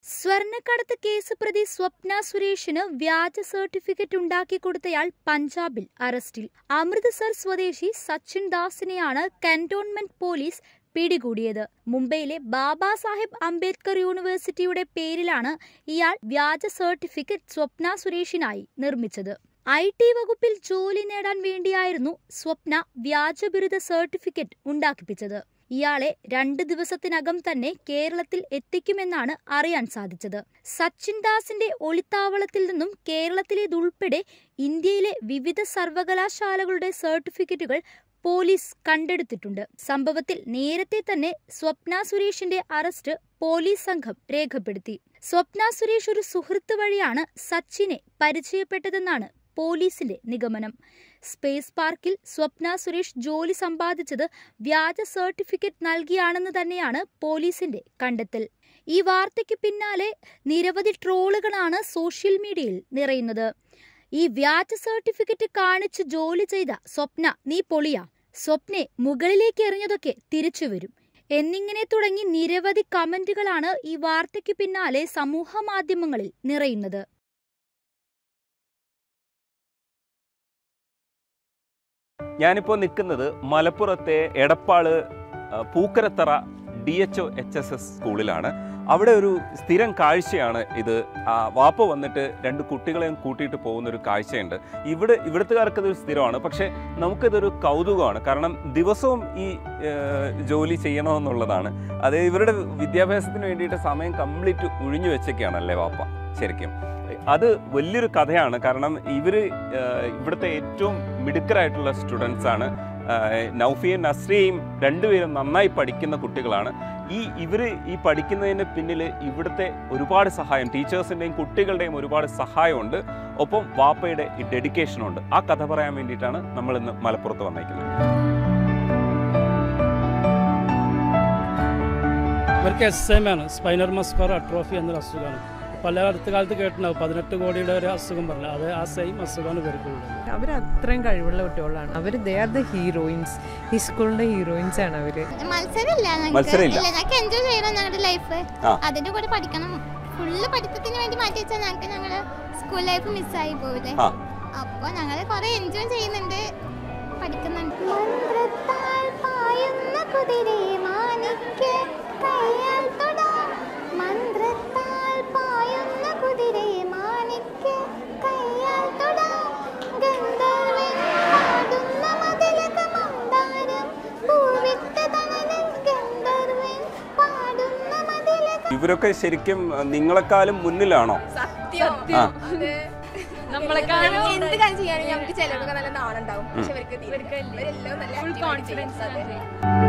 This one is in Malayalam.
സ്വർണ്ണക്കടത്ത് കേസ് പ്രതി സ്വപ്ന സുരേഷിന് വ്യാജ സർട്ടിഫിക്കറ്റ് ഉണ്ടാക്കിക്കൊടുത്തയാൾ പഞ്ചാബിൽ അറസ്റ്റിൽ അമൃത്സർ സ്വദേശി സച്ചിൻ ദാസിനെയാണ് കന്റോൺമെന്റ് പോലീസ് പിടികൂടിയത് മുംബൈയിലെ ബാബാ സാഹിബ് അംബേദ്കർ യൂണിവേഴ്സിറ്റിയുടെ പേരിലാണ് ഇയാൾ വ്യാജ സർട്ടിഫിക്കറ്റ് സ്വപ്ന സുരേഷിനായി നിർമ്മിച്ചത് ഐ ടി വകുപ്പിൽ ജോലി നേടാൻ വേണ്ടിയായിരുന്നു സ്വപ്ന വ്യാജ ബിരുദ സർട്ടിഫിക്കറ്റ് ഉണ്ടാക്കിപ്പിച്ചത് ഇയാളെ രണ്ട് ദിവസത്തിനകം തന്നെ കേരളത്തിൽ എത്തിക്കുമെന്നാണ് അറിയാൻ സാധിച്ചത് സച്ചിൻ ദാസിന്റെ ഒളിത്താവളത്തിൽ നിന്നും കേരളത്തിലേതുൾപ്പെടെ ഇന്ത്യയിലെ വിവിധ സർവകലാശാലകളുടെ സർട്ടിഫിക്കറ്റുകൾ പോലീസ് കണ്ടെടുത്തിട്ടുണ്ട് സംഭവത്തിൽ നേരത്തെ തന്നെ സ്വപ്ന സുരേഷിന്റെ അറസ്റ്റ് പോലീസ് സംഘം രേഖപ്പെടുത്തി സ്വപ്ന സുരേഷ് ഒരു സുഹൃത്ത് വഴിയാണ് സച്ചിനെ പരിചയപ്പെട്ടതെന്നാണ് പോലീസിന്റെ നിഗമനം സ്പേസ് പാർക്കിൽ സ്വപ്ന സുരേഷ് ജോലി സമ്പാദിച്ചത് വ്യാജ സർട്ടിഫിക്കറ്റ് നൽകിയാണെന്ന് തന്നെയാണ് പോലീസിന്റെ കണ്ടെത്തൽ ഈ വാർത്തയ്ക്ക് പിന്നാലെ നിരവധി ട്രോളുകളാണ് സോഷ്യൽ മീഡിയയിൽ നിറയുന്നത് ഈ വ്യാജ സർട്ടിഫിക്കറ്റ് കാണിച്ച് ജോലി ചെയ്ത സ്വപ്ന നീ പൊളിയാ സ്വപ്നെ മുകളിലേക്ക് എറിഞ്ഞതൊക്കെ തിരിച്ചു വരും എന്നിങ്ങനെ തുടങ്ങി നിരവധി കമന്റുകളാണ് ഈ വാർത്തയ്ക്ക് പിന്നാലെ സമൂഹ മാധ്യമങ്ങളിൽ നിറയുന്നത് ഞാനിപ്പോൾ നിൽക്കുന്നത് മലപ്പുറത്തെ എടപ്പാള് ആ, Pookkarathara D H O H S S സ്കൂളിലാണ് അവിടെ ഒരു സ്ഥിരം കാഴ്ചയാണ് ഇത് ആ, വാപ്പ വന്നിട്ട് രണ്ട് കുട്ടികളെയും കൂട്ടിയിട്ട് പോകുന്ന ഒരു കാഴ്ചയുണ്ട് ഇവിടെ ഇവിടുത്തുകാർക്ക് ഇതൊരു സ്ഥിരമാണ് പക്ഷേ നമുക്കിതൊരു കൗതുകമാണ് കാരണം ദിവസവും ഈ ആ, ജോലി ചെയ്യണമെന്നുള്ളതാണ് അത് ഇവരുടെ വിദ്യാഭ്യാസത്തിന് വേണ്ടിയിട്ട് സമയം കംപ്ലീറ്റ് ഒഴിഞ്ഞു വെച്ചൊക്കെയാണല്ലേ വാപ്പ ശരിക്കും അത് വലിയൊരു കഥയാണ് കാരണം ഇവർ ഇവിടുത്തെ ഏറ്റവും മിടുക്കരായിട്ടുള്ള സ്റ്റുഡൻസ് ആണ് നൗഫിയും നസ്രിയയും രണ്ടുപേരും നന്നായി പഠിക്കുന്ന കുട്ടികളാണ് ഈ ഇവർ ഈ പഠിക്കുന്നതിന് പിന്നിൽ ഇവിടുത്തെ ഒരുപാട് സഹായം ടീച്ചേഴ്സിൻ്റെയും കുട്ടികളുടെയും ഒരുപാട് സഹായമുണ്ട് ഒപ്പം വാപ്പയുടെ ഈ ഡെഡിക്കേഷനുണ്ട് ആ കഥ പറയാൻ വേണ്ടിയിട്ടാണ് നമ്മൾ ഇന്ന് മലപ്പുറത്ത് വന്നേക്കുന്നത് ഇവർക്ക് എസ് എം ആണ് സ്പൈനർ മസ്കോർ അട്രോഫി എന്നൊരു അസുഖമാണ് പല അടുത്ത കാലത്ത് കേട്ടിട്ടുണ്ടാവും പതിനെട്ട് കോടിയുടെ ഒരു അസുഖം പറഞ്ഞു അത് ആ സെയിം അസുഖമാണ് ഇവർക്കുള്ളത് അവർ അത്രയും കഴിവുള്ള കുട്ടികളാണ് അവർ ദേ ആർ ദ ഹീറോയിൻസ് ഈ സ്കൂളിന്റെ ഹീറോയിൻസ് ആണ് അവര് മത്സരമില്ല ഞങ്ങൾക്ക്. മത്സരമില്ല. ഇല്ല, ഞങ്ങൾക്ക് എൻജോയ് ചെയ്യണം ഞങ്ങളുടെ ലൈഫ് ആ. അതിന്റെ കൂടെ പഠിക്കണം ഫുള്ള് പഠിത്തത്തിന് വേണ്ടി മാറ്റി വെച്ചാൽ ഞങ്ങൾക്ക് ഞങ്ങളുടെ സ്കൂൾ ലൈഫ് മിസ്സായി പോവില്ലേ ആ. അപ്പൊ ഞങ്ങൾ കുറെ എൻജോയ് ചെയ്യുന്നുണ്ട് പഠിക്കുന്നുണ്ട് മന്ത്രത്താൽ പായുന്ന കുതിരേ മാണിക്ക് കയ്യാൽ തൊടാം. മന്ത്രത്താൽ പായുന്ന കുതിരേ മാണിക്ക് കയ്യാൽ തൊടാം. ഗന്ധർവൻ പാടുന്ന മതിലക മന്ദാരം പൂവിട്ട തണലിൽ ഗന്ധർവൻ പാടുന്ന മതിലക ഇവരൊക്കെ ശരിക്കും നിങ്ങളെക്കാളും മുന്നിലാണോ ആ നമ്മളെക്കാളും എന്ത് കാര്യം ചെയ്യാനും നമുക്ക് ചിലവൊക്കെ നല്ല നാളുണ്ടാവും പക്ഷെ ഇവർക്ക് ഇവർക്ക് ഇവരെല്ലാം നല്ല കോൺഫിഡൻസ്